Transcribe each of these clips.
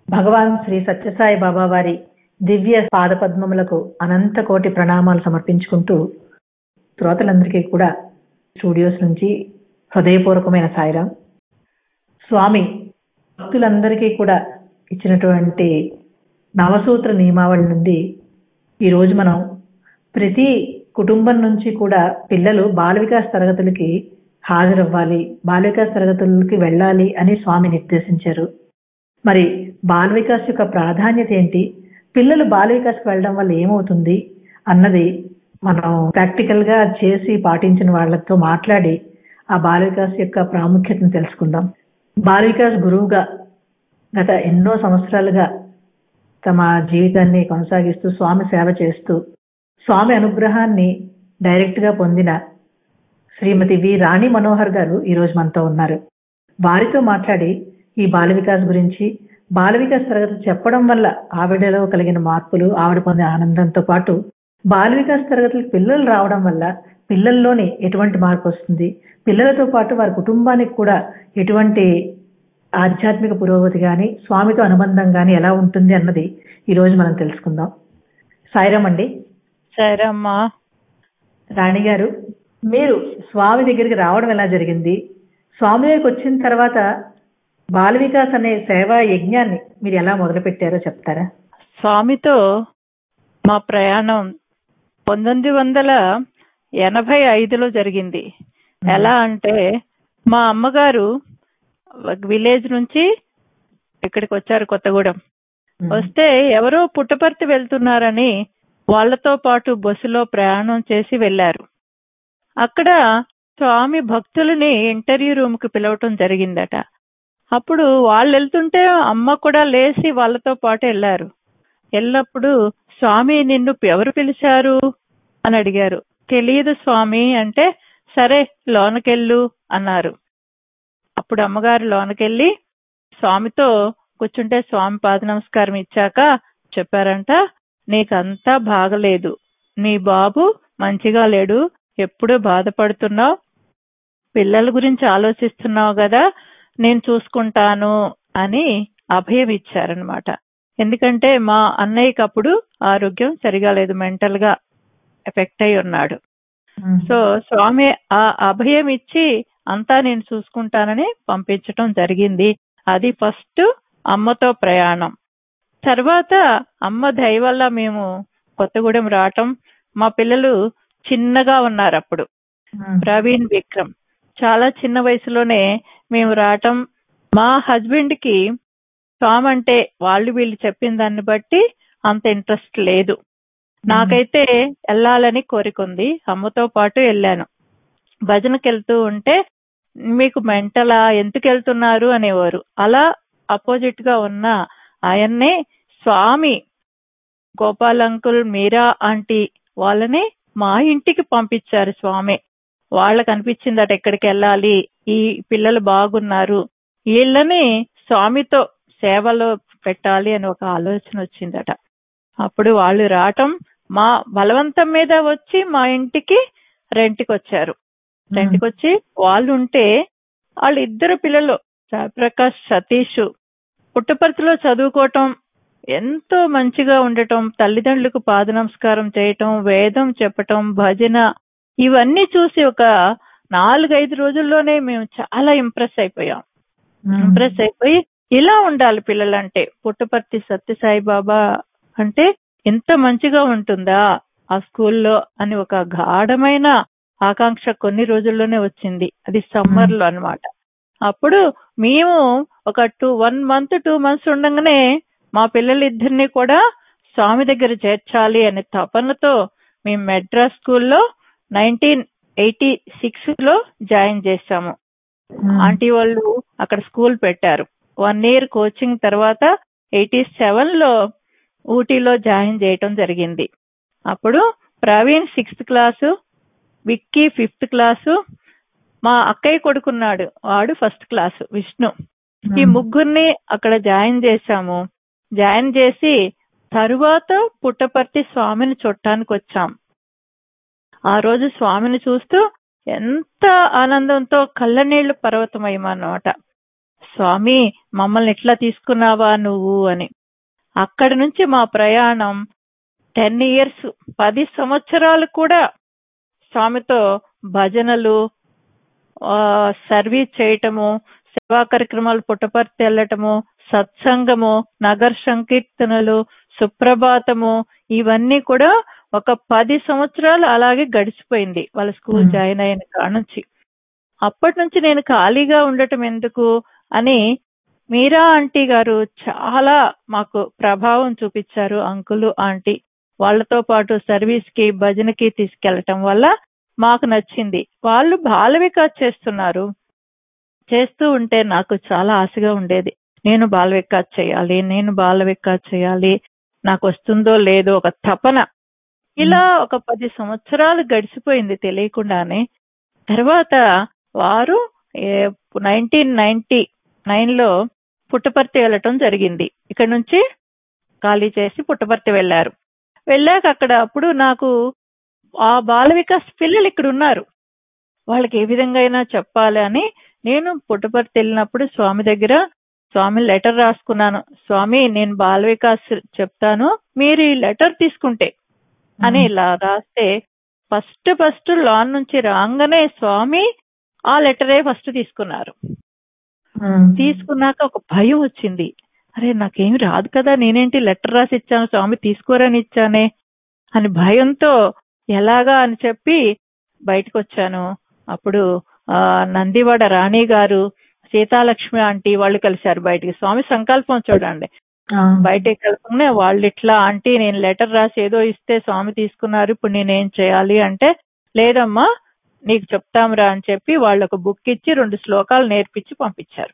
భగవాన్ శ్రీ సత్యసాయి బాబా వారి దివ్య పాదపద్మములకు అనంత కోటి ప్రణామాలు సమర్పించుకుంటూ శ్రోతలందరికీ కూడా స్టూడియోస్ నుంచి హృదయపూర్వకమైన సాయిరాం స్వామి భక్తులందరికీ కూడా ఇచ్చినటువంటి నవసూత్ర నియమావళి నుండి ఈరోజు మనం ప్రతి కుటుంబం నుంచి కూడా పిల్లలు బాల వికాస్ తరగతులకి హాజరవ్వాలి బాల వికాస్ తరగతులకి వెళ్ళాలి అని స్వామి నిర్దేశించారు మరి బాల వికాస్ యొక్క ప్రాధాన్యత ఏంటి పిల్లలు బాల వికాస్కి వెళ్ళడం వల్ల ఏమవుతుంది అన్నది మనం ప్రాక్టికల్ గా చేసి పాటించిన వాళ్ళతో మాట్లాడి ఆ బాల వికాస్ యొక్క ప్రాముఖ్యతను తెలుసుకుందాం బాల వికాస్ గురువుగా గత ఎన్నో సంవత్సరాలుగా తమ జీవితాన్ని కొనసాగిస్తూ స్వామి సేవ చేస్తూ స్వామి అనుగ్రహాన్ని డైరెక్ట్ గా పొందిన శ్రీమతి వి రాణి మనోహర్ గారు ఈ రోజు మనతో ఉన్నారు వారితో మాట్లాడి ఈ బాల వికాస్ గురించి బాల వికాస్ తరగతి చెప్పడం వల్ల ఆవిడలో కలిగిన మార్పులు ఆవిడ పొందే ఆనందంతో పాటు బాల వికాస్ తరగతులకు పిల్లలు రావడం వల్ల పిల్లల్లోని ఎటువంటి మార్పు వస్తుంది పిల్లలతో పాటు వారి కుటుంబానికి కూడా ఎటువంటి ఆధ్యాత్మిక పురోగతి గాని స్వామితో అనుబంధం గాని ఎలా ఉంటుంది అన్నది ఈ రోజు మనం తెలుసుకుందాం సాయిరామ్ అండి సరేమ్మా రాణి గారు మీరు స్వామి దగ్గరికి రావడం ఎలా జరిగింది స్వామి దగ్గరికి వచ్చిన తర్వాత బాల వికాస్ అనే సేవా యజ్ఞాన్ని మీరు ఎలా మొదలు పెట్టారో చెప్తారా స్వామితో మా ప్రయాణం పంతొమ్మిది వందల ఎనభై ఐదులో జరిగింది ఎలా అంటే మా అమ్మగారు విలేజ్ నుంచి ఇక్కడికి వచ్చారు కొత్తగూడెం వస్తే ఎవరో పుట్టపర్తి వెళ్తున్నారని వాళ్ళతో పాటు బస్సులో ప్రయాణం చేసి వెళ్లారు అక్కడ స్వామి భక్తులని ఇంటర్వ్యూ రూమ్ కి పిలవటం జరిగిందట అప్పుడు వాళ్ళు వెళ్తుంటే అమ్మ కూడా లేచి వాళ్ళతో పాటు వెళ్లారు వెళ్ళినప్పుడు స్వామి నిన్ను ఎవరు పిలిచారు అని అడిగారు తెలియదు స్వామి అంటే సరే లోనకెళ్ళు అన్నారు అప్పుడు అమ్మగారు లోనకెళ్ళి స్వామితో కూర్చుంటే స్వామి పాద నమస్కారం ఇచ్చాక చెప్పారంట నీకంతా బాగలేదు నీ బాబు మంచిగా లేడు ఎప్పుడూ బాధపడుతున్నావు పిల్లల గురించి ఆలోచిస్తున్నావు కదా నేను చూసుకుంటాను అని అభయం ఇచ్చారనమాట ఎందుకంటే మా అన్నయ్యకి అప్పుడు ఆరోగ్యం సరిగా లేదు మెంటల్ గా ఎఫెక్ట్ అయి ఉన్నాడు సో స్వామి ఆ అభయం ఇచ్చి అంతా నేను చూసుకుంటానని పంపించటం జరిగింది అది ఫస్ట్ అమ్మతో ప్రయాణం తర్వాత అమ్మ దయ వల్ల మేము కొత్తగూడెం రావటం మా పిల్లలు చిన్నగా ఉన్నారు అప్పుడు ప్రవీణ్ విక్రమ్ చాలా చిన్న వయసులోనే మేము రావటం మా హస్బెండ్ కి స్వామి అంటే వాళ్ళు వీళ్ళు చెప్పిన దాన్ని బట్టి అంత ఇంట్రెస్ట్ లేదు నాకైతే వెళ్ళాలని కోరిక ఉంది అమ్మతో పాటు వెళ్ళాను భజనకి వెళ్తూ ఉంటే మీకు మెంటలా ఎందుకు వెళ్తున్నారు అనేవారు అలా అపోజిట్ గా ఉన్న ఆయన్నే స్వామి గోపాల్ అంకుల్ మీరా ఆంటీ వాళ్ళని మా ఇంటికి పంపించారు స్వామి వాళ్ళకి అనిపించిందట ఎక్కడికి వెళ్ళాలి ఈ పిల్లలు బాగున్నారు వీళ్ళని స్వామితో సేవలో పెట్టాలి అని ఒక ఆలోచన వచ్చిందట అప్పుడు వాళ్ళు రావటం మా బలవంతం మీద వచ్చి మా ఇంటికి రెంట్కి వచ్చారు రెంట్కి వచ్చి వాళ్ళు ఉంటే వాళ్ళు ఇద్దరు పిల్లలు ప్రకాష్ సతీష్ పుట్టపర్తిలో చదువుకోవటం ఎంతో మంచిగా ఉండటం తల్లిదండ్రులకు పాద నమస్కారం చేయటం వేదం చెప్పటం భజన ఇవన్నీ చూసి ఒక నాలుగైదు రోజుల్లోనే మేము చాలా ఇంప్రెస్ అయిపోయాం ఇంప్రెస్ అయిపోయి ఇలా ఉండాలి పిల్లలంటే పుట్టపర్తి సత్యసాయి బాబా అంటే ఎంత మంచిగా ఉంటుందా ఆ స్కూల్లో అని ఒక గాఢమైన ఆకాంక్ష కొన్ని రోజుల్లోనే వచ్చింది అది సమ్మర్ లో అనమాట అప్పుడు మేము ఒక two one month two months ఉండగానే మా పిల్లలిద్దరిని కూడా స్వామి దగ్గర చేర్చాలి అనే తపనతో మేము మెడ్రాస్ స్కూల్లో నైన్టీన్ ఎయిటీ సిక్స్ లో జాయిన్ చేశాము ఆంటీ వాళ్ళు అక్కడ స్కూల్ పెట్టారు వన్ ఇయర్ కోచింగ్ తర్వాత ఎయిటీ సెవెన్ లో ఊటీలో జాయిన్ చేయటం జరిగింది అప్పుడు Praveen sixth class Vicky fifth class మా అక్కయ్య కొడుకున్నాడు వాడు ఫస్ట్ క్లాస్ విష్ణు ఈ ముగ్గురిని అక్కడ జాయిన్ చేశాము జాయిన్ చేసి తరువాత పుట్టపర్తి స్వామిని చుట్టానికి వచ్చాం ఆ రోజు స్వామిని చూస్తూ ఎంత ఆనందంతో కళ్ళనీళ్లు పర్వతమయ్యమన్నమాట స్వామి మమ్మల్ని ఇట్లా తీసుకున్నావా నువ్వు అని అక్కడి నుంచి మా ప్రయాణం టెన్ ఇయర్స్ పది సంవత్సరాలు కూడా స్వామితో భజనలు ఆ, సర్వీస్ చేయటము సేవా కార్యక్రమాలు పుట్టపర్తి వెళ్ళటము సత్సంగము నగర సంకీర్తనలు సుప్రభాతము ఇవన్నీ కూడా ఒక పది సంవత్సరాలు అలాగే గడిచిపోయింది వాళ్ళ స్కూల్ Hmm. జాయిన్ అయిన కాడ నుంచి అప్పటి నుంచి నేను ఖాళీగా ఉండటం ఎందుకు అని మీరా ఆంటీ గారు చాలా మాకు ప్రభావం చూపించారు అంకులు ఆంటీ వాళ్ళతో పాటు సర్వీస్ కి భజనకి తీసుకెళ్లటం వల్ల మాకు నచ్చింది వాళ్ళు బాల వికాస్ చేస్తున్నారు చేస్తూ ఉంటే నాకు చాలా ఆశగా ఉండేది నేను బాల వికాస్ చేయాలి నేను బాల వికాస్ చేయాలి నాకు వస్తుందో లేదో ఒక తపన ఇలా ఒక పది సంవత్సరాలు గడిచిపోయింది తెలియకుండానే తర్వాత వారు నైన్టీన్ నైన్టీ నైన్ లో పుట్టపర్తి వెళ్ళటం జరిగింది ఇక్కడ నుంచి ఖాళీ చేసి పుట్టపర్తి వెళ్ళారు వెళ్ళాక అక్కడ అప్పుడు నాకు ఆ బాల వికాస్ పిల్లలు ఇక్కడ ఉన్నారు వాళ్ళకి ఏ విధంగా అయినా చెప్పాలి అని నేను పుట్టపర్తి వెళ్ళినప్పుడు స్వామి దగ్గర స్వామి లెటర్ రాసుకున్నాను స్వామి నేను బాల వికాస్ చెప్తాను మీరు ఈ లెటర్ తీసుకుంటే అని ఇలా రాస్తే ఫస్ట్ ఫస్ట్ లాన్ నుంచి రాగానే స్వామి ఆ లెటరే ఫస్ట్ తీసుకున్నారు తీసుకున్నాక ఒక భయం వచ్చింది అరే నాకేమి రాదు కదా నేనేంటి లెటర్ రాసి ఇచ్చాను స్వామి తీసుకోరని ఇచ్చానే అని భయంతో ఎలాగా అని చెప్పి బయటకు వచ్చాను అప్పుడు ఆ నందివాడ రాణి గారు సీతాలక్ష్మి ఆంటీ వాళ్ళు కలిశారు బయటికి స్వామి సంకల్పం చూడండి బయటకి కలుపుకునే వాళ్ళు ఇట్లా ఆంటీ నేను లెటర్ రాసి ఏదో ఇస్తే స్వామి తీసుకున్నారు ఇప్పుడు నేనేం చేయాలి అంటే లేదమ్మా నీకు చెప్తాంరా అని చెప్పి వాళ్ళు ఒక బుక్ ఇచ్చి రెండు శ్లోకాలు నేర్పించి పంపించారు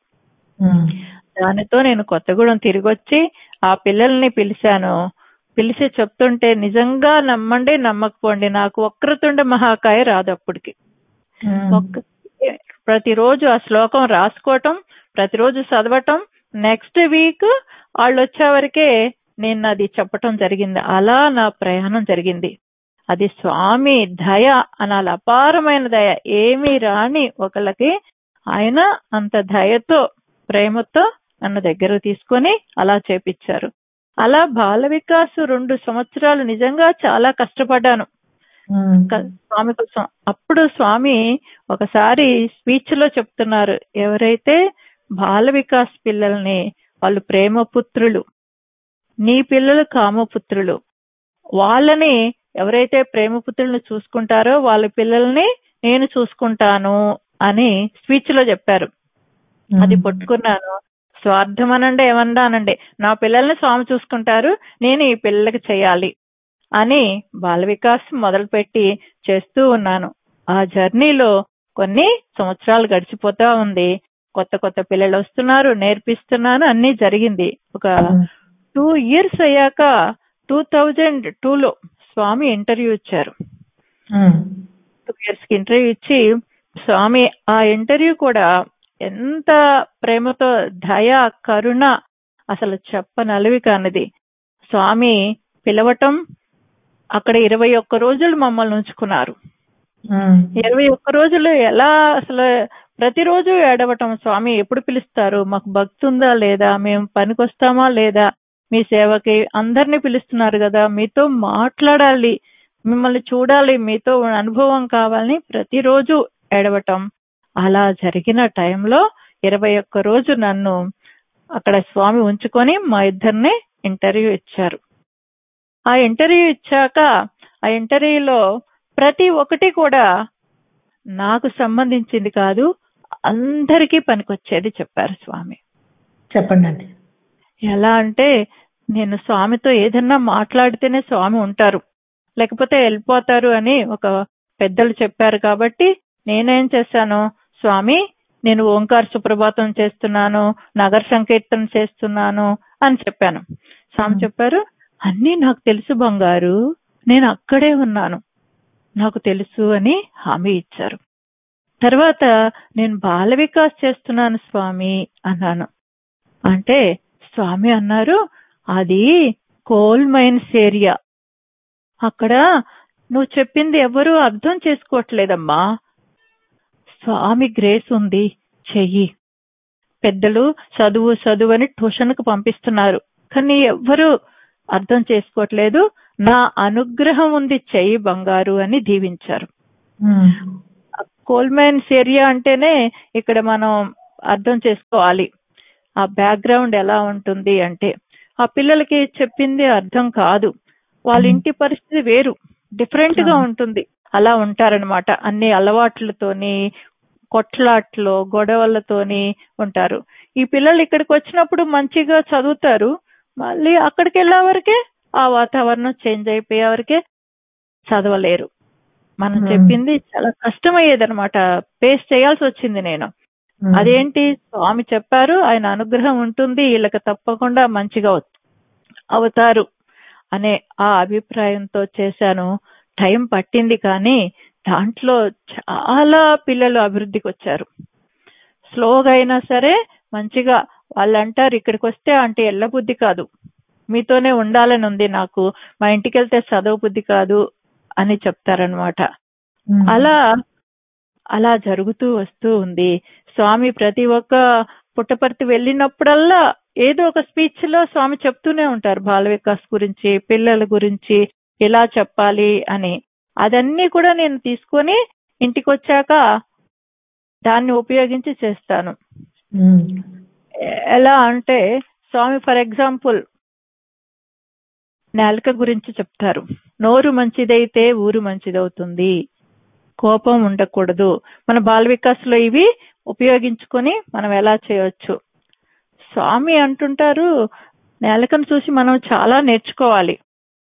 దానితో నేను కొత్తగూడెం తిరిగి వచ్చి ఆ పిల్లల్ని పిలిచాను పిలిచి చెప్తుంటే నిజంగా నమ్మండి నమ్మకపోండి నాకు వక్రతుండ మహాకాయ రాదు అప్పటికి ఒక్క ప్రతిరోజు ఆ శ్లోకం రాసుకోవటం ప్రతిరోజు చదవటం నెక్స్ట్ వీక్ వాళ్ళు వచ్చే వరకే నేను అది చెప్పటం జరిగింది అలా నా ప్రయాణం జరిగింది అది స్వామి దయ అనాలి అపారమైన దయ ఏమీ రాని ఒకళ్ళకి ఆయన అంత దయతో ప్రేమతో నన్ను దగ్గర తీసుకొని అలా చేపించారు అలా బాల వికాస్ రెండు సంవత్సరాలు నిజంగా చాలా కష్టపడ్డాను క- స్వామి కోసం అప్పుడు స్వామి ఒకసారి స్పీచ్ లో చెప్తున్నారు ఎవరైతే బాల వికాస్ పిల్లల్ని వాళ్ళు ప్రేమ పుత్రులు నీ పిల్లలు కామపుత్రులు వాళ్ళని ఎవరైతే ప్రేమ పుత్రులను చూసుకుంటారో వాళ్ళ పిల్లల్ని నేను చూసుకుంటాను అని స్పీచ్ లో చెప్పారు అది పట్టుకున్నాను స్వార్థం అనండి ఏమన్నా అనండి నా పిల్లల్ని స్వామి చూసుకుంటారు నేను ఈ పిల్లలకి చేయాలి అని బాల వికాస్ మొదలుపెట్టి చేస్తూ ఉన్నాను ఆ జర్నీలో కొన్ని సంవత్సరాలు గడిచిపోతా ఉంది కొత్త కొత్త పిల్లలు వస్తున్నారు నేర్పిస్తున్నాను అన్ని జరిగింది ఒక టూ ఇయర్స్ అయ్యాక టూ థౌజండ్ లో స్వామి ఇంటర్వ్యూ ఇచ్చారు టూ ఇయర్స్ కి ఇంటర్వ్యూ ఇచ్చి స్వామి ఆ ఇంటర్వ్యూ కూడా ఎంత ప్రేమతో దయ కరుణ అసలు చెప్పనలవి కానిది స్వామి పిలవటం అక్కడ ఇరవై ఒక్క రోజులు మమ్మల్ని ఉంచుకున్నారు ఇరవై ఒక్క రోజులు ఎలా అసలు ప్రతిరోజు ఏడవటం స్వామి ఎప్పుడు పిలుస్తారు మాకు భక్తి ఉందా లేదా మేము పనికొస్తామా లేదా మీ సేవకి అందరినీ పిలుస్తున్నారు కదా మీతో మాట్లాడాలి మిమ్మల్ని చూడాలి మీతో అనుభవం కావాలని ప్రతిరోజు ఏడవటం అలా జరిగిన టైంలో ఇరవై ఒక్క రోజు నన్ను అక్కడ స్వామి ఉంచుకొని మా ఇద్దరిని ఇంటర్వ్యూ ఇచ్చారు ఆ ఇంటర్వ్యూ ఇచ్చాక ఆ ఇంటర్వ్యూలో ప్రతి ఒక్కటి కూడా నాకు సంబంధించింది కాదు అందరికీ పనికొచ్చేది చెప్పారు స్వామి చెప్పండి అండి ఎలా అంటే నేను స్వామితో ఏదన్నా మాట్లాడితేనే స్వామి ఉంటారు లేకపోతే వెళ్ళిపోతారు అని ఒక పెద్దలు చెప్పారు కాబట్టి నేనేం చేశాను స్వామి నేను ఓంకార సుప్రభాతం చేస్తున్నాను నగర సంకీర్తన చేస్తున్నాను అని చెప్పాను స్వామి చెప్పారు అన్నీ నాకు తెలుసు బంగారు నేను అక్కడే ఉన్నాను నాకు తెలుసు అని హామీ ఇచ్చారు తర్వాత నేను బాల వికాస్ చేస్తున్నాను స్వామి అన్నాను అంటే స్వామి అన్నారు అది కోల్ మైన్స్ ఏరియా అక్కడ నువ్వు చెప్పింది ఎవరు అర్థం చేసుకోవట్లేదమ్మా స్వామి గ్రేస్ ఉంది చెయ్యి పెద్దలు చదువు చదువు అని ట్యూషన్ కు పంపిస్తున్నారు కానీ ఎవ్వరూ అర్థం చేసుకోవట్లేదు నా అనుగ్రహం ఉంది చెయ్యి బంగారు అని దీవించారు ఉమ్, కోల్మైన్స్ ఏరియా అంటేనే ఇక్కడ మనం అర్థం చేసుకోవాలి ఆ బ్యాక్గ్రౌండ్ ఎలా ఉంటుంది అంటే ఆ పిల్లలకి చెప్పింది అర్థం కాదు వాళ్ళ ఇంటి పరిస్థితి వేరు డిఫరెంట్ గా ఉంటుంది అలా ఉంటారనమాట అన్ని అలవాట్లతోని కొట్లాట్లో గొడవలతోని ఉంటారు ఈ పిల్లలు ఇక్కడికి వచ్చినప్పుడు మంచిగా చదువుతారు మళ్ళీ అక్కడికి వెళ్ళే వరకే ఆ వాతావరణం చేంజ్ అయిపోయే వరకే చదవలేరు మనం Hmm. చెప్పింది చాలా కష్టమయ్యేది అనమాట ఫేస్ చేయాల్సి వచ్చింది నేను ఉమ్, అదేంటి స్వామి చెప్పారు ఆయన అనుగ్రహం ఉంటుంది వీళ్ళకి తప్పకుండా మంచిగా అవు- అవుతారు అనే ఆ అభిప్రాయంతో చేశాను టైం పట్టింది కానీ దాంట్లో చాలా పిల్లలు అభివృద్ధికి వచ్చారు స్లోగా అయినా సరే మంచిగా వాళ్ళు అంటారు ఇక్కడికి వస్తే అంటే ఎల్ల బుద్ధి కాదు మీతోనే ఉండాలని ఉంది నాకు మా ఇంటికి వెళ్తే చదవ బుద్ధి కాదు అని చెప్తారనమాట ఉమ్, అలా అలా జరుగుతూ వస్తూ ఉంది స్వామి ప్రతి ఒక్క పుట్టపర్తి వెళ్ళినప్పుడల్లా ఏదో ఒక స్పీచ్ లో స్వామి చెప్తూనే ఉంటారు బాల వికాస్ గురించి పిల్లల గురించి ఎలా చెప్పాలి అని అదన్నీ కూడా నేను తీసుకొని ఇంటికి వచ్చాక దాన్ని ఉపయోగించి చేస్తాను ఉమ్, ఎలా అంటే స్వామి ఫర్ ఎగ్జాంపుల్ నాలుక గురించి చెప్తారు నోరు మంచిదైతే ఊరు మంచిదవుతుంది కోపం ఉండకూడదు మన బాల వికాస్ లో ఇవి ఉపయోగించుకొని మనం ఎలా చేయొచ్చు స్వామి అంటుంటారు నేలకను చూసి మనం చాలా నేర్చుకోవాలి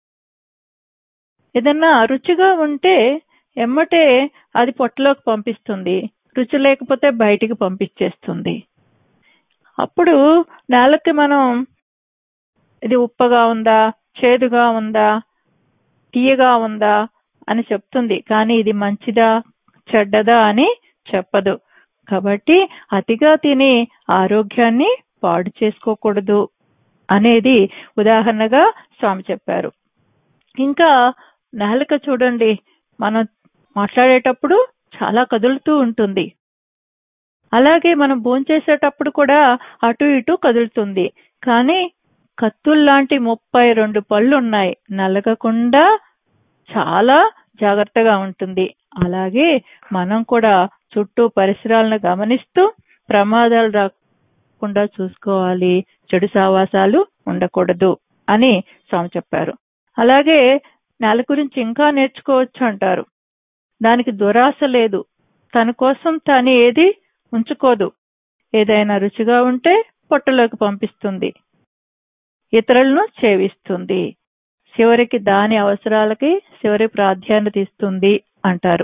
ఏదన్నా రుచిగా ఉంటే ఎమ్మటే అది పొట్టలోకి పంపిస్తుంది రుచి లేకపోతే బయటికి పంపించేస్తుంది అప్పుడు నేలకి మనం ఇది ఉప్పగా ఉందా చేదుగా ఉందా తీయగా ఉందా అని చెప్తుంది కానీ ఇది మంచిదా చెడ్డదా అని చెప్పదు కాబట్టి అతిగా తిని ఆరోగ్యాన్ని పాడు చేసుకోకూడదు అనేది ఉదాహరణగా స్వామి చెప్పారు ఇంకా నాలుక చూడండి మనం మాట్లాడేటప్పుడు చాలా కదులుతూ ఉంటుంది అలాగే మనం భోంచేసేటప్పుడు కూడా అటు ఇటు కదులుతుంది కానీ కత్తుల్లాంటి ముప్పై రెండు పళ్ళు ఉన్నాయి నలగకుండా చాలా జాగ్రత్తగా ఉంటుంది అలాగే మనం కూడా చుట్టూ పరిసరాలను గమనిస్తూ ప్రమాదాలు రాకుండా చూసుకోవాలి చెడు సావాసాలు ఉండకూడదు అని స్వామి చెప్పారు అలాగే నెల గురించి ఇంకా నేర్చుకోవచ్చు అంటారు దానికి దురాశ లేదు తన కోసం తను ఏది ఉంచుకోదు ఏదైనా రుచిగా ఉంటే పొట్టలోకి పంపిస్తుంది ఇతరులను చేవిస్తుంది చివరికి దాని అవసరాలకి చివరి ప్రాధాన్యత ఇస్తుంది అంటారు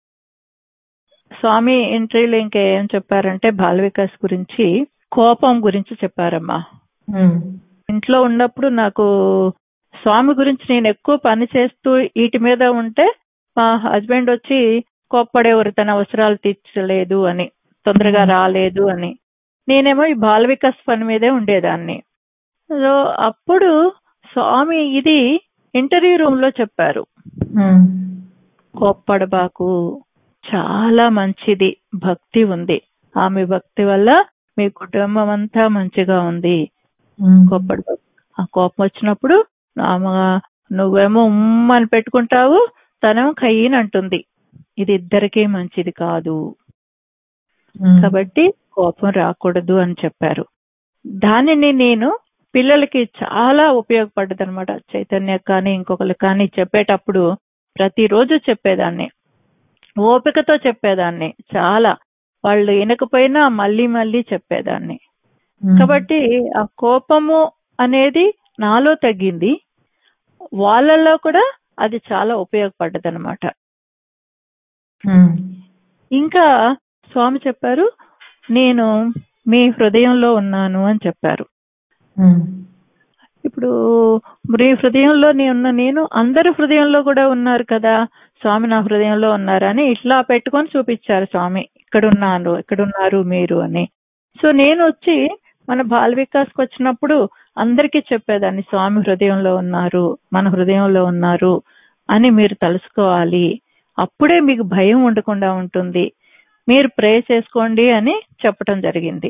స్వామి ఎంట్రీలో ఇంకా ఏం చెప్పారంటే బాల వికాస్ గురించి కోపం గురించి చెప్పారమ్మా ఉమ్, ఇంట్లో ఉన్నప్పుడు నాకు స్వామి గురించి నేను ఎక్కువ పని చేస్తూ వీటి మీద ఉంటే మా హస్బెండ్ వచ్చి కోప్పడేవారు తన అవసరాలు తీర్చలేదు అని తొందరగా రాలేదు అని నేనేమో ఈ బాల వికాస్ పని మీదే ఉండేదాన్ని సో అప్పుడు స్వామి ఇది ఇంటర్వ్యూ రూమ్ లో చెప్పారు ఉమ్, కోప్పడబాకు చాలా మంచిది భక్తి ఉంది ఆమె భక్తి వల్ల మీ కుటుంబం అంతా మంచిగా ఉంది ఉమ్, కోప్పడబాకు ఆ కోపం వచ్చినప్పుడు ఆమె నువ్వేమో ఉమ్ అని పెట్టుకుంటావు తనేమో కయ్యని అంటుంది ఇది ఇద్దరికీ మంచిది కాదు ఉమ్, కాబట్టి కోపం రాకూడదు అని చెప్పారు దానిని నేను పిల్లలకి చాలా ఉపయోగపడ్డది అనమాట చైతన్య కానీ ఇంకొకరు కానీ చెప్పేటప్పుడు ప్రతిరోజు చెప్పేదాన్ని ఓపికతో చెప్పేదాన్ని చాలా వాళ్ళు వినకపోయినా మళ్ళీ మళ్ళీ చెప్పేదాన్ని ఉమ్, కాబట్టి ఆ కోపము అనేది నాలో తగ్గింది వాళ్ళలో కూడా అది చాలా ఉపయోగపడ్డది అనమాట ఉమ్, ఇంకా స్వామి చెప్పారు నేను మీ హృదయంలో ఉన్నాను అని చెప్పారు ఉమ్, ఇప్పుడు మీ హృదయంలో ఉన్న నేను అందరి హృదయంలో కూడా ఉన్నారు కదా స్వామి నా హృదయంలో ఉన్నారని ఇట్లా పెట్టుకొని చూపించారు స్వామి ఇక్కడున్నారు ఇక్కడున్నారు మీరు అని సో నేను వచ్చి మన బాల వికాస్కి వచ్చినప్పుడు అందరికీ చెప్పేదాన్ని స్వామి హృదయంలో ఉన్నారు మన హృదయంలో ఉన్నారు అని మీరు తలుసుకోవాలి అప్పుడే మీకు భయం ఉండకుండా ఉంటుంది మీరు ప్రే చేసుకోండి అని చెప్పటం జరిగింది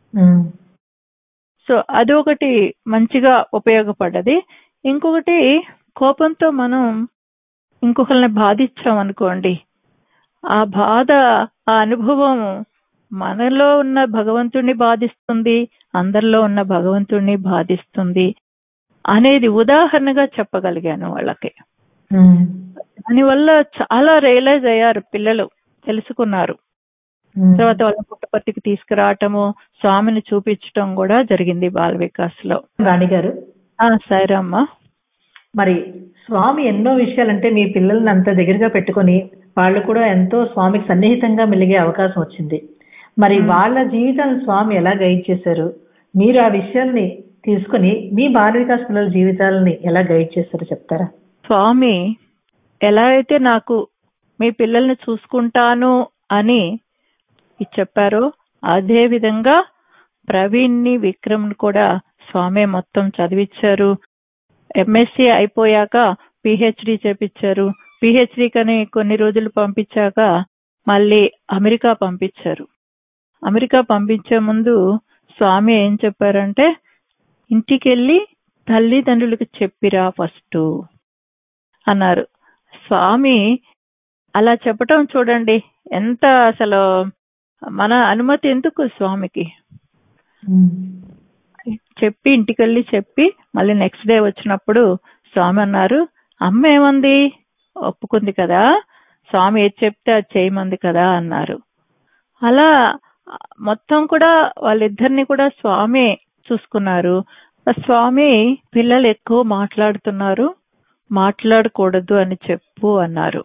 ఉమ్, సో అది ఒకటి మంచిగా ఉపయోగపడ్డది ఇంకొకటి కోపంతో మనం ఇంకొకరిని బాధించాం అనుకోండి ఆ బాధ ఆ అనుభవం మనలో ఉన్న భగవంతుణ్ణి బాధిస్తుంది అందరిలో ఉన్న భగవంతుణ్ణి బాధిస్తుంది అనేది ఉదాహరణగా చెప్పగలిగాను వాళ్ళకి ఉమ్, దానివల్ల చాలా రియలైజ్ అయ్యారు పిల్లలు తెలుసుకున్నారు ఉమ్. తర్వాత వాళ్ళ పుట్టపర్తికి తీసుకురావటము స్వామిని చూపించటం కూడా జరిగింది బాల వికాస్ లో రాణి గారు ఆ సరేమ్మ మరి స్వామి ఎన్నో విషయాలంటే మీ పిల్లల్ని అంత దగ్గరగా పెట్టుకొని వాళ్ళు కూడా ఎంతో స్వామికి సన్నిహితంగా మెలిగే అవకాశం వచ్చింది మరి వాళ్ళ జీవితాలను స్వామి ఎలా గైడ్ చేశారు మీరు ఆ విషయాల్ని తీసుకొని మీ బాల వికాస్ పిల్లల జీవితాలని ఎలా గైడ్ చేస్తారో చెప్తారా స్వామి ఎలా అయితే నాకు మీ పిల్లల్ని చూసుకుంటాను అని చెప్పారో అదే విధంగా ప్రవీణ్ ని విక్రమ్ ని కూడా స్వామి మొత్తం చదివించారు ఎంఎస్సి అయిపోయాక పిహెచ్డి చేపించారు పిహెచ్డి కని కొన్ని రోజులు పంపించాక మళ్ళీ అమెరికా పంపించారు అమెరికా పంపించే ముందు స్వామి ఏం చెప్పారంటే ఇంటికెళ్ళి తల్లిదండ్రులకు చెప్పిరా ఫస్ట్ అన్నారు స్వామి అలా చెప్పటం చూడండి ఎంత అసలు మన అనుమతి ఎందుకు స్వామికి చెప్పి ఇంటికెళ్ళి చెప్పి మళ్ళీ నెక్స్ట్ డే వచ్చినప్పుడు స్వామి అన్నారు అమ్మ ఏమంది ఒప్పుకుంది కదా స్వామి ఏది చెప్తే అది చేయమంది కదా అన్నారు అలా మొత్తం కూడా వాళ్ళిద్దరిని కూడా స్వామి చూసుకున్నారు ఆ స్వామి పిల్లలు ఎక్కువ మాట్లాడుతున్నారు మాట్లాడకూడదు అని చెప్పు అన్నారు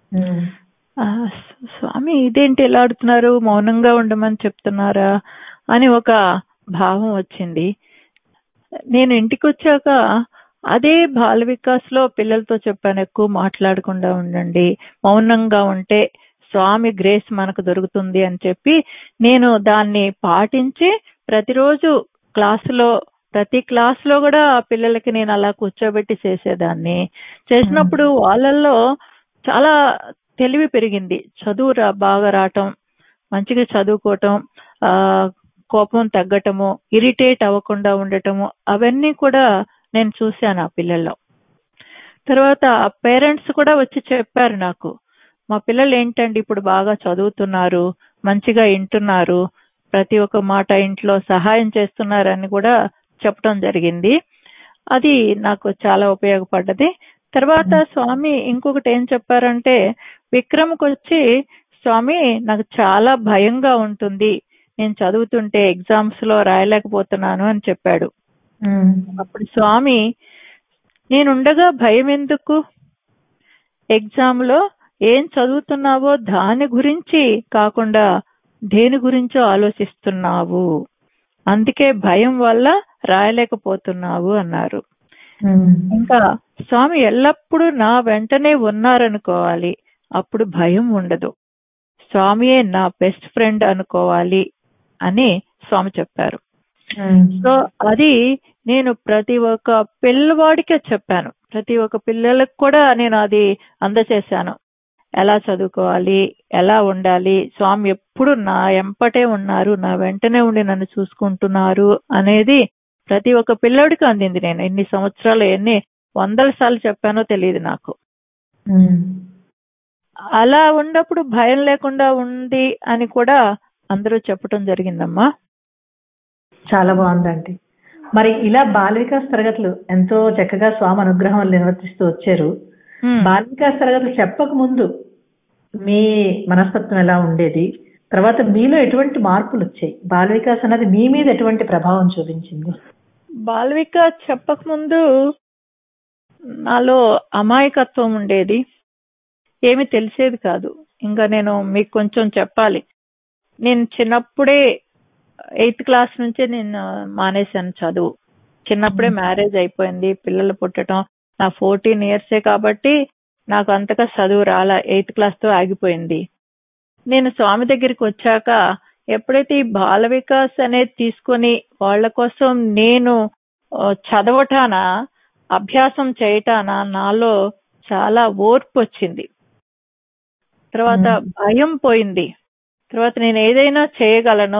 ఆ, స్వామి ఇదేంటి ఎలా ఆడుతున్నారు మౌనంగా ఉండమని చెప్తున్నారా అని ఒక భావం వచ్చింది నేను ఇంటికి వచ్చాక అదే బాల వికాస్ లో పిల్లలతో చెప్పాను ఎక్కువ మాట్లాడకుండా ఉండండి మౌనంగా ఉంటే స్వామి గ్రేస్ మనకు దొరుకుతుంది అని చెప్పి నేను దాన్ని పాటించి ప్రతిరోజు క్లాసులో ప్రతి క్లాస్ లో కూడా ఆ పిల్లలకి నేను అలా కూర్చోబెట్టి చేసేదాన్ని చేసినప్పుడు వాళ్ళల్లో చాలా తెలివి పెరిగింది చదువు రా బాగా రావటం మంచిగా చదువుకోవటం ఆ కోపం తగ్గటము ఇరిటేట్ అవ్వకుండా ఉండటము అవన్నీ కూడా నేను చూశాను ఆ పిల్లల్లో తర్వాత పేరెంట్స్ కూడా వచ్చి చెప్పారు నాకు మా పిల్లలు ఏంటండి ఇప్పుడు బాగా చదువుతున్నారు మంచిగా వింటున్నారు ప్రతి ఒక్క మాట ఇంట్లో సహాయం చేస్తున్నారని కూడా చెప్పడం జరిగింది అది నాకు చాలా ఉపయోగపడ్డది తర్వాత స్వామి ఇంకొకటి ఏం చెప్పారంటే విక్రమ్కి వచ్చి స్వామి నాకు చాలా భయంగా ఉంటుంది నేను చదువుతుంటే ఎగ్జామ్స్ లో రాయలేకపోతున్నాను అని చెప్పాడు అప్పుడు స్వామి నేనుండగా భయం ఎందుకు ఎగ్జామ్ లో ఏం చదువుతున్నావో దాని గురించి కాకుండా దేని గురించో ఆలోచిస్తున్నావు అందుకే భయం వల్ల రాయలేకపోతున్నావు అన్నారు ఇంకా స్వామి ఎల్లప్పుడూ నా వెంటనే ఉన్నారనుకోవాలి అప్పుడు భయం ఉండదు స్వామియే నా బెస్ట్ ఫ్రెండ్ అనుకోవాలి అని స్వామి చెప్పారు సో అది నేను ప్రతి ఒక్క పిల్లవాడికే చెప్పాను ప్రతి ఒక్క పిల్లలకు కూడా నేను అది అందచేశాను ఎలా చదువుకోవాలి ఎలా ఉండాలి స్వామి ఎప్పుడు నా ఎంపటే ఉన్నారు నా వెంటనే ఉండి నన్ను చూసుకుంటున్నారు అనేది ప్రతి ఒక్క పిల్లోడికి అందింది నేను ఎన్ని సంవత్సరాలు ఎన్ని వందల సార్లు చెప్పానో తెలియదు నాకు అలా ఉన్నప్పుడు భయం లేకుండా ఉంది అని కూడా అందరూ చెప్పడం జరిగిందమ్మా చాలా బాగుందండి మరి ఇలా బాల వికాస్ తరగతులు ఎంతో చక్కగా స్వామి అనుగ్రహం వల్ల నిర్వర్తిస్తూ వచ్చారు బాల వికాస్ తరగతులు చెప్పక ముందు మీ మనస్తత్వం ఎలా ఉండేది తర్వాత మీలో ఎటువంటి మార్పులు వచ్చాయి బాల వికాస్ అన్నది మీ మీద ఎటువంటి ప్రభావం చూపించింది బాల్విక చెప్పకముందు నాలో అమాయకత్వం ఉండేది ఏమి తెలిసేది కాదు ఇంకా నేను మీకు కొంచెం చెప్పాలి నేను చిన్నప్పుడే ఎయిత్ క్లాస్ నుంచే నేను మానేశాను చదువు చిన్నప్పుడే మ్యారేజ్ అయిపోయింది పిల్లలు పుట్టడం నా ఫోర్టీన్ ఇయర్సే కాబట్టి నాకు అంతగా చదువు రాలా ఎయిత్ క్లాస్ తో ఆగిపోయింది నేను స్వామి దగ్గరికి వచ్చాక ఎప్పుడైతే ఈ బాల వికాస్ అనేది తీసుకొని వాళ్ళ కోసం నేను చదవటాన అభ్యాసం చేయటాన నాలో చాలా ఓర్పు వచ్చింది తర్వాత భయం పోయింది తర్వాత నేను ఏదైనా చేయగలను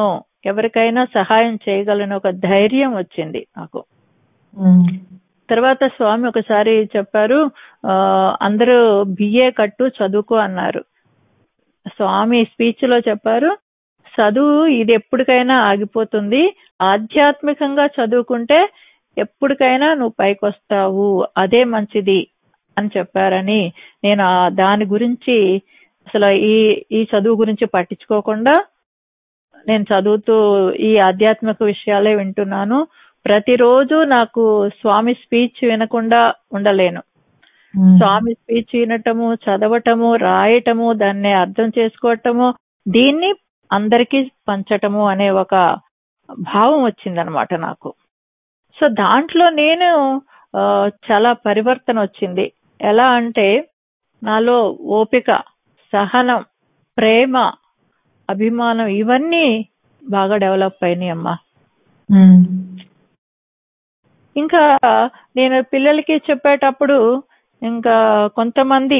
ఎవరికైనా సహాయం చేయగలను ఒక ధైర్యం వచ్చింది నాకు ఉమ్, తర్వాత స్వామి ఒకసారి చెప్పారు ఆ, అందరూ బిఏ కట్టు చదువుకో అన్నారు స్వామి స్పీచ్ లో చెప్పారు చదువు ఇది ఎప్పటికైనా ఆగిపోతుంది ఆధ్యాత్మికంగా చదువుకుంటే ఎప్పటికైనా నువ్వు పైకొస్తావు అదే మంచిది అని చెప్పారని నేను ఆ దాని గురించి అసలు ఈ ఈ చదువు గురించి పట్టించుకోకుండా నేను చదువుతూ ఈ ఆధ్యాత్మిక విషయాలే వింటున్నాను ప్రతిరోజు నాకు స్వామి స్పీచ్ వినకుండా ఉండలేను ఉమ్, స్వామి స్పీచ్ వినటము చదవటము రాయటము దాన్ని అర్థం చేసుకోవటము దీన్ని అందరికీ పంచటము అనే ఒక భావం వచ్చిందనమాట నాకు సో దాంట్లో నేను ఆ, చాలా పరివర్తన వచ్చింది ఎలా అంటే నాలో ఓపిక సహనం ప్రేమ అభిమానం ఇవన్నీ బాగా డెవలప్ అయినాయి అమ్మా ఉమ్, ఇంకా నేను పిల్లలకి చెప్పేటప్పుడు ఇంకా కొంతమంది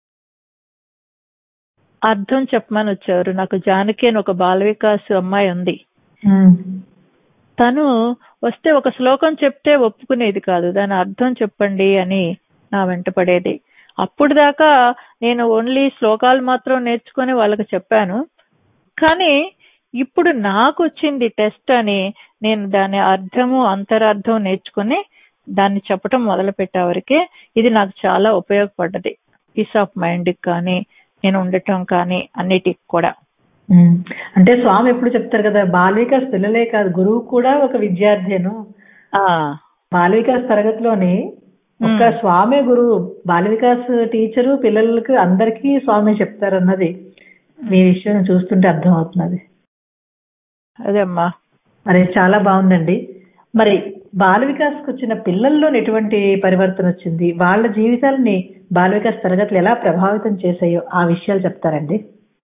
అర్థం చెప్పమని వచ్చారు నాకు జానకి అని ఒక బాల వికాస్ అమ్మాయి ఉంది ఉమ్, తను వస్తే ఒక శ్లోకం చెప్తే ఒప్పుకునేది కాదు దాని అర్థం చెప్పండి అని నా వెంట పడేది అప్పుడు దాకా నేను ఓన్లీ శ్లోకాలు మాత్రం నేర్చుకుని వాళ్ళకి చెప్పాను కానీ ఇప్పుడు నాకు వచ్చింది టెస్ట్ అని నేను దాని అర్థము అంతరార్థం నేర్చుకుని దాన్ని చెప్పటం మొదలు పెట్టేవరకే ఇది నాకు చాలా ఉపయోగపడ్డది పీస్ ఆఫ్ మైండ్ కానీ నేను ఉండటం కానీ అన్నిటికి కూడా ఉమ్. అంటే స్వామి ఎప్పుడు చెప్తారు కదా బాల వికాస్ పిల్లలే కాదు గురువు కూడా ఒక విద్యార్థిను ఆ బాల వికాస్ తరగతిలోని ఒక్క మ్మ్. స్వామే గురువు బాల వికాస్ టీచరు పిల్లలకి అందరికీ స్వామి చెప్తారన్నది మీ విషయం చూస్తుంటే అర్థం అవుతున్నది అదే అమ్మా మరి చాలా బాగుందండి మరి బాల వికాస్ వచ్చిన పిల్లల్లో ఎటువంటి పరివర్తన వచ్చింది వాళ్ళ జీవితాలని బాల వికాస్ తరగతులు ఎలా ప్రభావితం చేశాయో ఆ విషయాలు చెప్తారండి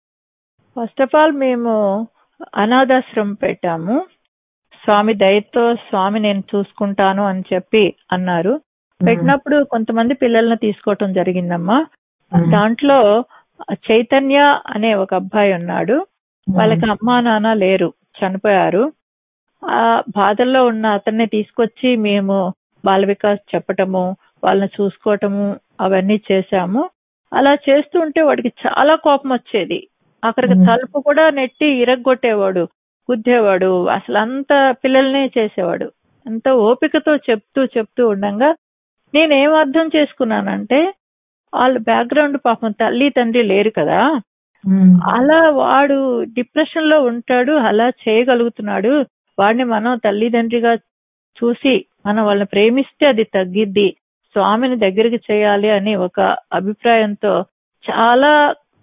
ఫస్ట్ ఆఫ్ ఆల్ మేము అనాథాశ్రమం పెట్టాము స్వామి దయతో స్వామి నేను చూసుకుంటాను అని చెప్పి అన్నారు పెట్టినప్పుడు కొంతమంది పిల్లల్ని తీసుకోవటం జరిగిందమ్మా మ్మ్. దాంట్లో చైతన్య అనే ఒక అబ్బాయి ఉన్నాడు వాళ్ళకి అమ్మా నాన్న లేరు చనిపోయారు ఆ బాధల్లో ఉన్న అతన్ని తీసుకొచ్చి మేము బాల వికాస్ చెప్పటము వాళ్ళని చూసుకోవటము అవన్నీ చేశాము అలా చేస్తుంటే వాడికి చాలా కోపం వచ్చేది అక్కడికి మ్మ్. తలుపు కూడా నెట్టి ఇరగ్గొట్టేవాడు గుద్దేవాడు అసలు అంత పిల్లల్ని చేసేవాడు అంత ఓపికతో చెప్తూ చెప్తూ ఉండంగా నేనేం అర్థం చేసుకున్నానంటే వాళ్ళ బ్యాక్గ్రౌండ్ పాపం తల్లి తండ్రి లేరు కదా మ్మ్. అలా వాడు డిప్రెషన్ లో ఉంటాడు అలా చేయగలుగుతున్నాడు వాడిని మనం తల్లిదండ్రిగా చూసి మనం వాళ్ళని ప్రేమిస్తే అది తగ్గిద్ది స్వామిని దగ్గరికి చేయాలి అని ఒక అభిప్రాయంతో చాలా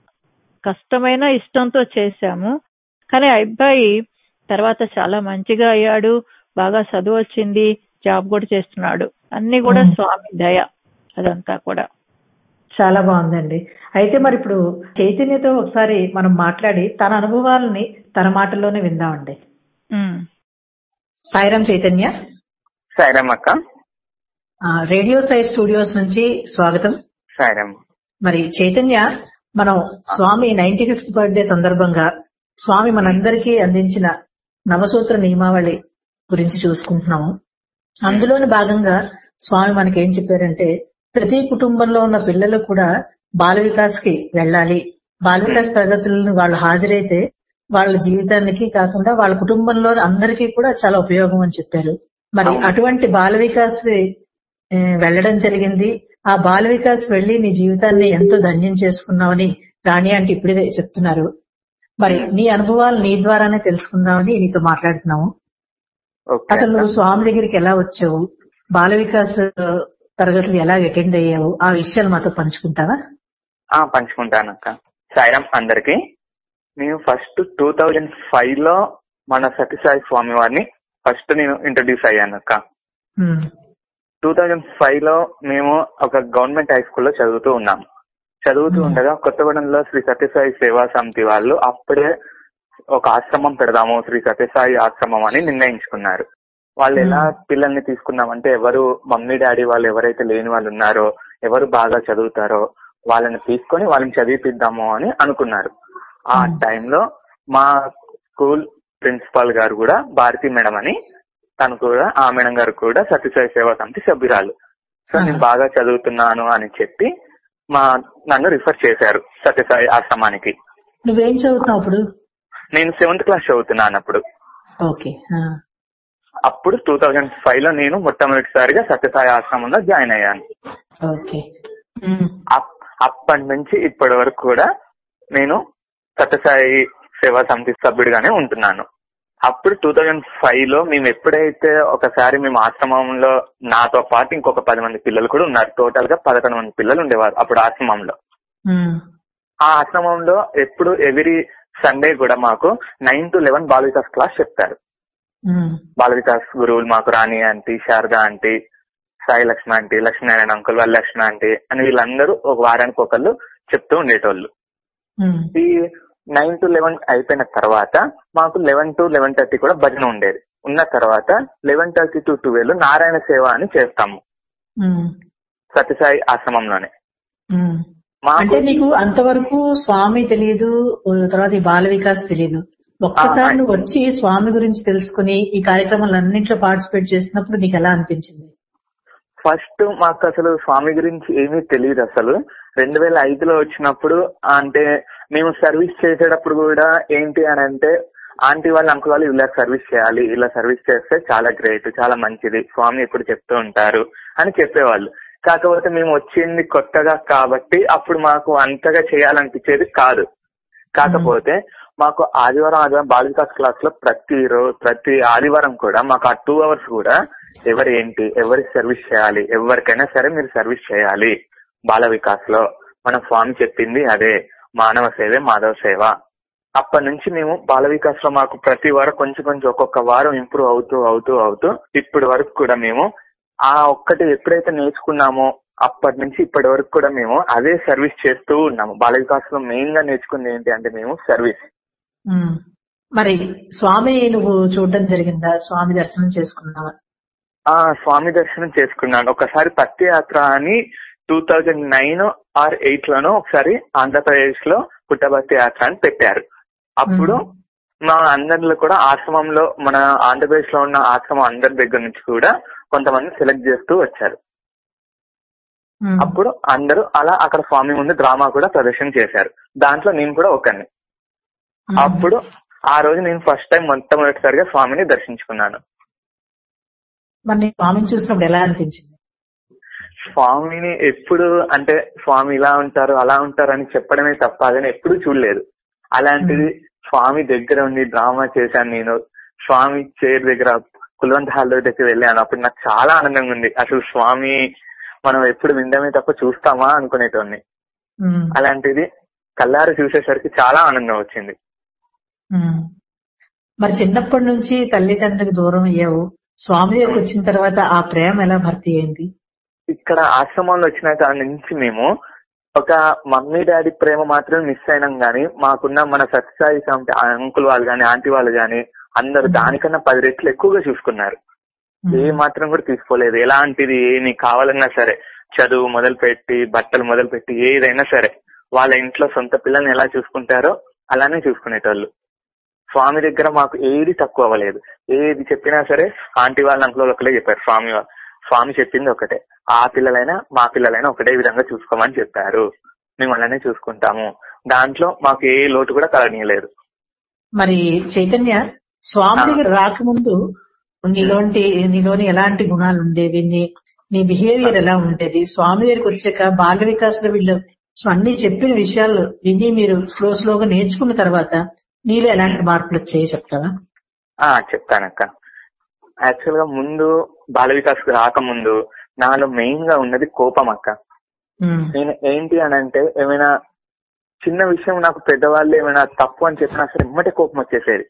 కష్టమైన ఇష్టంతో చేశాము కానీ ఆ అబ్బాయి తర్వాత చాలా మంచిగా అయ్యాడు బాగా చదువు వచ్చింది జాబ్ కూడా చేస్తున్నాడు అన్ని కూడా మ్మ్. స్వామి దయ అదంతా కూడా చాలా బాగుందండి అయితే మరి ఇప్పుడు చైతన్యతో ఒకసారి మనం మాట్లాడి తన అనుభవాలని తన మాటల్లోనే విందామండి ఉమ్. సాయిరాం చైతన్య సాయిరామ్ అక్క ఆ, రేడియో సాయి స్టూడియోస్ నుంచి స్వాగతం సాయిరామ్ మరి చైతన్య మనం స్వామి నైన్టీ ఫిఫ్త్ బర్త్డే సందర్భంగా స్వామి మనందరికీ అందించిన నవసూత్ర నియమావళి గురించి చూసుకుంటున్నాము అందులోని భాగంగా స్వామి మనకి ఏం చెప్పారంటే ప్రతి కుటుంబంలో ఉన్న పిల్లలు కూడా బాల వికాస్ కి వెళ్ళాలి బాల వికాస్ తరగతులను వాళ్ళు హాజరైతే వాళ్ళ జీవితానికి కాకుండా వాళ్ళ కుటుంబంలో అందరికీ కూడా చాలా ఉపయోగం అని చెప్పారు మరి అవును. అటువంటి బాల వికాస్ ఏ, వెళ్ళడం జరిగింది ఆ బాల వికాస్ వెళ్లి నీ జీవితాన్ని ఎంతో ధన్యం చేసుకున్నావని రాణి అంటే ఇప్పుడే చెప్తున్నారు మరి నీ అనుభవాలు నీ ద్వారానే తెలుసుకుందామని నీతో మాట్లాడుతున్నాము ఓకే అసలు అక్క. నువ్వు స్వామి దగ్గరికి ఎలా వచ్చావు బాల వికాస్ తరగతులు ఎలా అటెండ్ అయ్యావు ఆ విషయాలు మాతో పంచుకుంటావా ఆ, పంచుకుంటాను అక్క సాయిరామ్ అందరికి నేను ఫస్ట్ టూ థౌజండ్ ఫైవ్ లో మన సత్యసాయి స్వామి వారిని ఫస్ట్ నేను ఇంట్రడ్యూస్ అయ్యాను అక్క ఉమ్, టూ థౌజండ్ ఫైవ్ లో మేము ఒక గవర్నమెంట్ హై స్కూల్లో చదువుతూ ఉన్నాం చదువుతూ మ్మ్. ఉండగా కొత్తగూడెంలో శ్రీ సత్యసాయి సేవా సమితి వాళ్ళు అప్పుడే ఒక ఆశ్రమం పెడదాము శ్రీ సత్యసాయి ఆశ్రమం అని నిర్ణయించుకున్నారు వాళ్ళు ఎలా మ్మ్. పిల్లల్ని తీసుకున్నామంటే ఎవరు మమ్మీ డాడీ వాళ్ళు ఎవరైతే లేని వాళ్ళు ఉన్నారో ఎవరు బాగా చదువుతారో వాళ్ళని తీసుకొని వాళ్ళని చదివిపిద్దాము అని అనుకున్నారు ఆ మ్మ్. టైంలో మా స్కూల్ ప్రిన్సిపాల్ గారు కూడా భారతి మేడం అని తను కూడా ఆ మేడం గారు కూడా సత్యసాయి సేవా సమితి సభ్యురాలు సో నేను బాగా చదువుతున్నాను అని చెప్పి మా నన్ను రిఫర్ చేశారు సత్యసాయి ఆశ్రమానికి నువ్వేం చదువుతున్నావు అప్పుడు నేను సెవెంత్ క్లాస్ చదువుతున్నాను అప్పుడు ఓకే ఆ. అప్పుడు టూ థౌజండ్ ఫైవ్ లో నేను మొట్టమొదటిసారిగా సత్యసాయి ఆశ్రమంలో జాయిన్ అయ్యాను ఓకే ఉమ్. అప్- అప్పటి నుంచి ఇప్పటి వరకు కూడా నేను సత్యసాయి సేవా సమితి సభ్యుడిగానే ఉంటున్నాను అప్పుడు టూ థౌజండ్ ఫైవ్ లో మేము ఎప్పుడైతే ఒకసారి మేము ఆశ్రమంలో నాతో పాటు ఇంకొక పది మంది పిల్లలు కూడా ఉన్నారు టోటల్ గా పదకొండు మంది పిల్లలు ఉండేవారు అప్పుడు ఆశ్రమంలో ఉమ్. ఆ ఆశ్రమంలో ఎప్పుడు ఎవ్రీ సండే కూడా మాకు nine to eleven Bala Vikas class చెప్తారు ఉమ్. బాల వికాస్ గురువులు మాకు Rani aunty Sharada aunty Sai Lakshmi aunty Lakshminarayana uncle వాళ్ళ లక్ష్మి ఆంటీ అని వీళ్ళందరూ ఒక వారానికి ఒకళ్ళు చెప్తూ ఉండేటోళ్ళు ఉమ్. ఈ నైన్ టు లెవెన్ అయిపోయిన తర్వాత మాకు లెవెన్ టు లెవెన్ థర్టీ కూడా భజన ఉండేది ఉన్న తర్వాత eleven thirty to twelve Narayana సేవ అని చేస్తాము ఉమ్. సత్యసాయి ఆశ్రమంలోనే ఉమ్. మాకు అంటే నీకు అంతవరకు స్వామి తెలియదు ఓ తర్వాత ఈ బాల వికాస్ తెలియదు ఒక్కసారి ఆ, నువ్వు వచ్చి స్వామి గురించి తెలుసుకుని ఈ కార్యక్రమాలన్నింటిలో పార్టిసిపేట్ చేస్తున్నప్పుడు నీకు ఎలా అనిపించింది ఫస్ట్ మాకు అసలు స్వామి గురించి ఏమీ తెలియదు అసలు రెండు వేల ఐదులో వచ్చినప్పుడు అంటే మేము సర్వీస్ చేసేటప్పుడు కూడా ఏంటి అని అంటే ఆంటీ వాళ్ళు అంకుల్ వాళ్ళు ఇలా సర్వీస్ చేయాలి ఇలా సర్వీస్ చేస్తే చాలా గ్రేట్ చాలా మంచిది స్వామి ఎప్పుడు చెప్తూ ఉంటారు అని చెప్పేవాళ్ళు కాకపోతే మేము వచ్చింది కొత్తగా కాబట్టి అప్పుడు మాకు అంతగా చేయాలనిపించేది కాదు కాకపోతే మాకు ఆదివారం ఆదివారం బాల వికాస్ క్లాస్ లో ప్రతి రోజు ప్రతి ఆదివారం కూడా మాకు ఆ టూ అవర్స్ కూడా ఎవరు ఏంటి ఎవరికి సర్వీస్ చేయాలి ఎవరికైనా సరే మీరు సర్వీస్ చేయాలి బాల వికాస్ లో మన స్వామి చెప్పింది అదే మానవ సేవే మాధవ సేవ అప్పటి నుంచి మేము బాల వికాస్ లో మాకు ప్రతి వారం కొంచెం కొంచెం ఒక్కొక్క వారం ఇంప్రూవ్ అవుతూ అవుతూ అవుతూ ఇప్పటి వరకు కూడా మేము ఆ ఒక్కటి ఎప్పుడైతే నేర్చుకున్నామో అప్పటి నుంచి ఇప్పటి వరకు కూడా మేము అదే సర్వీస్ చేస్తూ ఉన్నాము బాల వికాస్ లో మెయిన్ గా నేర్చుకుంది ఏంటి అంటే మేము సర్వీస్ ఉమ్. మరి స్వామి నువ్వు చూడడం జరిగిందా స్వామి దర్శనం చేసుకున్నావా ఆ స్వామి దర్శనం చేసుకున్నాను ఒకసారి పత్తి యాత్ర అని two thousand nine or eight లోనో ఒకసారి ఆంధ్రప్రదేశ్ లో పుట్టభర్తి యాత్ర అని పెట్టారు అప్పుడు మా అందరిలో కూడా ఆశ్రమంలో మన ఆంధ్రప్రదేశ్ లో ఉన్న ఆశ్రమం అందరి దగ్గర నుంచి కూడా కొంతమంది సెలెక్ట్ చేస్తూ వచ్చారు ఉమ్. అప్పుడు అందరూ అలా అక్కడ స్వామి ముందు డ్రామా కూడా ప్రదర్శన చేశారు దాంట్లో నేను కూడా ఒకరిని ఉమ్. అప్పుడు ఆ రోజు నేను ఫస్ట్ టైం మొట్టమొదటిసారిగా స్వామిని దర్శించుకున్నాను మరి నీ స్వామిని చూసినప్పుడు ఎలా అనిపించింది స్వామిని ఎప్పుడు అంటే స్వామి ఇలా ఉంటారు అలా ఉంటారు అని చెప్పడమే తప్ప అదని ఎప్పుడు చూడలేదు అలాంటిది స్వామి దగ్గర ఉండి డ్రామా చేశాను నేను స్వామి చైర్ దగ్గర కుల్వంత్ హాల్ దగ్గర వెళ్ళాను అప్పుడు నాకు చాలా ఆనందంగా ఉంది అసలు స్వామి మనం ఎప్పుడు వినడమే తప్ప చూస్తామా అనుకునేటోన్ని ఉమ్. అలాంటిది కల్లారు చూసేసరికి చాలా ఆనందం వచ్చింది ఉమ్. మరి చిన్నప్పటి నుంచి తల్లిదండ్రులకు దూరం అయ్యావు స్వామి దగ్గరికి వచ్చిన తర్వాత ఆ ప్రేమ ఎలా భర్తీ అయింది ఇక్కడ ఆశ్రమంలో వచ్చిన దాని నుంచి మేము ఒక మమ్మీ డాడీ ప్రేమ మాత్రమే మిస్ అయినాం గానీ మాకున్న మన సత్యసాయి సమితి అంకుల్ వాళ్ళు గాని ఆంటీ వాళ్ళు గాని అందరూ దానికన్నా పది రెట్లు ఎక్కువగా చూసుకున్నారు ఏ మాత్రం కూడా తీసుకోలేదు ఎలాంటిది ఏ నీకు కావాలన్నా సరే చదువు మొదలుపెట్టి బట్టలు మొదలుపెట్టి ఏదైనా సరే వాళ్ళ ఇంట్లో సొంత పిల్లల్ని ఎలా చూసుకుంటారో అలానే చూసుకునేటోళ్ళు స్వామి దగ్గర మాకు ఏది తక్కువ అవ్వలేదు ఏది చెప్పినా సరే ఆంటీ వాళ్ళ అంకుల్ ఒకటే చెప్పారు స్వామి వా- స్వామి చెప్పింది ఒకటే ఆ పిల్లలైనా మా పిల్లలైనా ఒకటే విధంగా చూసుకోమని చెప్పారు మేము అలానే చూసుకుంటాము దాంట్లో మాకు ఏ లోటు కూడా కలగనీయలేదు మరి చైతన్య స్వామి ఆ. దగ్గర రాకముందు నీలోంటి నీలోని ఎలాంటి గుణాలు ఉండేవి నీ నీ బిహేవియర్ ఎలా ఉండేది స్వామి దగ్గరికి వచ్చాక బాల వికాసంలో వీళ్ళు అన్ని చెప్పిన విషయాలు విని మీరు స్లో స్లోగా నేర్చుకున్న తర్వాత నీలో ఎలాంటి మార్పులు వచ్చాయి చెప్తావా ఆ చెప్తానక్క యాక్చువల్ గా ముందు బాల వికాస్ రాకముందు నాలో మెయిన్ గా ఉన్నది కోపం అక్క ఉమ్, నేను ఏంటి అని అంటే ఏమైనా చిన్న విషయం నాకు పెద్దవాళ్ళు ఏమైనా తప్పు అని చెప్పినా సరే ఎమ్మటే కోపం వచ్చేసేది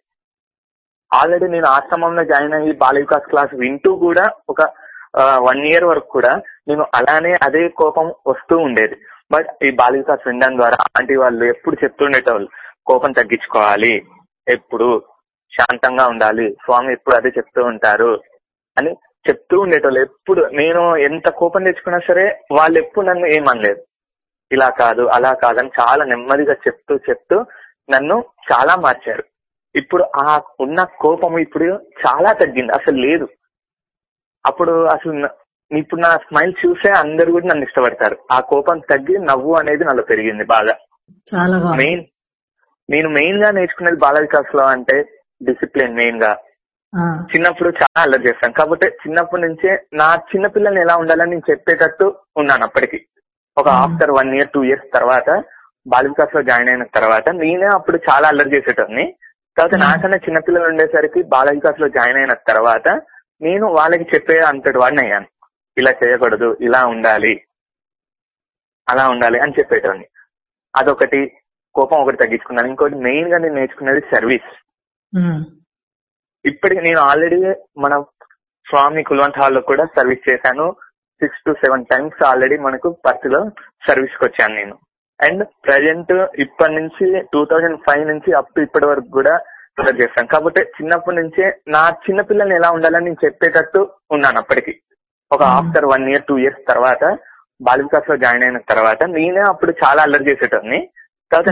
ఆల్రెడీ నేను ఆశ్రమంలో జాయిన్ అయ్యి బాల వికాస్ క్లాస్ వింటూ కూడా ఒక వన్ ఇయర్ వరకు కూడా నేను అలానే అదే కోపం వస్తూ ఉండేది బట్ ఈ బాల వికాస్ వినడం ద్వారా ఆంటీ వాళ్ళు ఎప్పుడు చెప్తుండేటోళ్ళు కోపం తగ్గించుకోవాలి ఎప్పుడు శాంతంగా ఉండాలి స్వామి ఎప్పుడు అదే చెప్తూ ఉంటారు అని చెప్తూ ఉండేటోళ్ళు ఎప్పుడు నేను ఎంత కోపం తెచ్చుకున్నా సరే వాళ్ళు ఎప్పుడు నన్ను ఏమనలేదు ఇలా కాదు అలా కాదని చాలా నెమ్మదిగా చెప్తూ చెప్తూ నన్ను చాలా మార్చారు ఇప్పుడు ఆ ఉన్న కోపం ఇప్పుడు చాలా తగ్గింది అసలు లేదు అప్పుడు అసలు న- ఇప్పుడు నా స్మైల్ చూసే అందరు కూడా నన్ను ఇష్టపడతారు ఆ కోపం తగ్గి నవ్వు అనేది నాలో పెరిగింది బాగా చాలా బాగుంది మెయిన్ నేను మెయిన్ గా నేర్చుకునేది బాల వికాస్ లో అంటే డిసిప్లిన్ మెయిన్ గా ఆ, చిన్నప్పుడు చాలా అల్లరి చేస్తాను కాకపోతే చిన్నప్పటి నుంచే నా చిన్న పిల్లల్ని ఎలా ఉండాలని నేను చెప్పేటట్టు ఉన్నాను అప్పటికి ఒక Hmm. After one year two years తర్వాత బాల వికాస్ లో జాయిన్ అయిన తర్వాత నేనే అప్పుడు చాలా అల్లరి చేసేటోని తర్వాత Hmm. నాకన్నా చిన్నపిల్లలు ఉండేసరికి బాల వికాస్ లో జాయిన్ అయిన తర్వాత నేను వాళ్ళకి చెప్పే అంతటి వాడిని అయ్యాను ఇలా చేయకూడదు ఇలా ఉండాలి అలా ఉండాలి అని చెప్పేటోని అదొకటి కోపం ఒకటి తగ్గించుకున్నాను ఇంకోటి మెయిన్ గా నేను నేర్చుకున్నది సర్వీస్ ఉమ్, ఇప్పటికి నేను ఆల్రెడీ మన స్వామి కుల్వంత్ హాల్ లో కూడా సర్వీస్ చేశాను six to seven times already మనకు పర్తిలో సర్వీస్ కి వచ్చాను నేను అండ్ ప్రజెంట్ ఇప్పటి నుంచి టూ థౌజండ్ ఫైవ్ నుంచి అప్ టు ఇప్పటి వరకు కూడా సర్వ్ చేస్తాను కాకపోతే చిన్నప్పటి నుంచే నా చిన్న పిల్లల్ని ఎలా ఉండాలని నేను చెప్పేటట్టు ఉన్నాను అప్పటికి ఒక Hmm. After one year two years తర్వాత బాల వికాస్ లో జాయిన్ అయిన తర్వాత నేనే అప్పుడు చాలా అల్లరి చేసేటోని